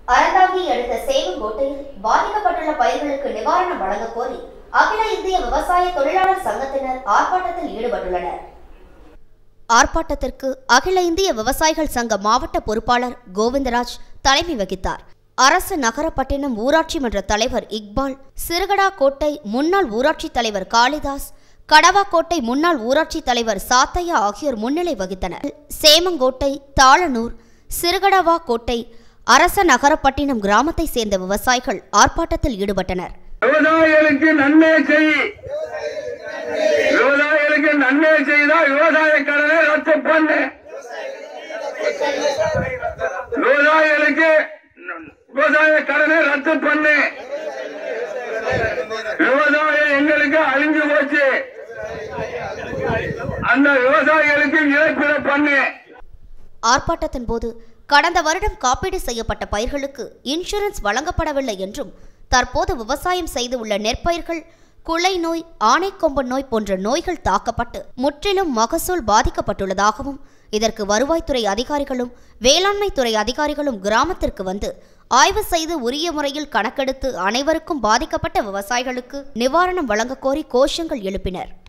அறந்தாங்கியை அடுத்த சேவங்கோட்டையில் பாதிக்கப்பட்டுள்ள பயிர்களுக்கு நிவாரணம் வழங்கக் கோரி அகில இந்திய விவசாய தொழிலாளர் சங்கத்தினர் ஆர்ப்பாட்டத்தில் ஈடுபட்டுள்ளனர் ஆர்ப்பாட்டத்திற்கு அகில இந்திய விவசாயிகள் சங்க மாவட்ட பொறுப்பாளர் கோவிந்தராஜ் தலைமை வகித்தார் அரசு நகரப்பட்டினம் ஊராட்சி மன்ற தலைவர் இக்பால் சிறுகடா கோட்டை முன்னாள் ஊராட்சி தலைவர் காளிதாஸ் கடவாக்கோட்டை முன்னாள் ஊராட்சி தலைவர் சாத்தையா ஆகியோர் முன்னிலை வகித்தனர் சேமங்கோட்டை தாளனூர் சிறுகடவா கோட்டை அரச நகரப்பட்டினம் கிராமத்தை சேர்ந்த விவசாயிகள் ஆர்ப்பாட்டத்தில் ஈடுபட்டனர் விவசாயிகளுக்கு நன்மை செய் விவசாயிகளுக்கு நன்மை செய்தா விவசாய கடனை ரத்து பண்ணு விவசாயிகளுக்கு விவசாய கடனை ரத்து பண்ணு விவசாயம் எங்களுக்கு அழிஞ்சு போச்சு அந்த விவசாயிகளுக்கு இழப்பீடு பண்ணு ஆர்ப்பாட்டத்தின் போது கடந்த வருடம் காப்பீடு செய்யப்பட்ட பயிர்களுக்கு இன்சூரன்ஸ் வழங்கப்படவில்லை என்றும் தற்போது விவசாயம் செய்து உள்ள நெற்பயிர்கள் குலை நோய் ஆனைக்கொம்பன் நோய் போன்ற நோய்கள் தாக்கப்பட்டு முற்றிலும் மகசூல் பாதிக்கப்பட்டுள்ளதாகவும் இதற்கு வருவாய்த்துறை அதிகாரிகளும் வேளாண்மை துறை அதிகாரிகளும் கிராமத்திற்கு வந்து ஆய்வு செய்து உரிய முறையில் கணக்கெடுத்து அனைவருக்கும் பாதிக்கப்பட்ட விவசாயிகளுக்கு நிவாரணம் வழங்கக் கோரி கோஷங்கள் எழுப்பினர்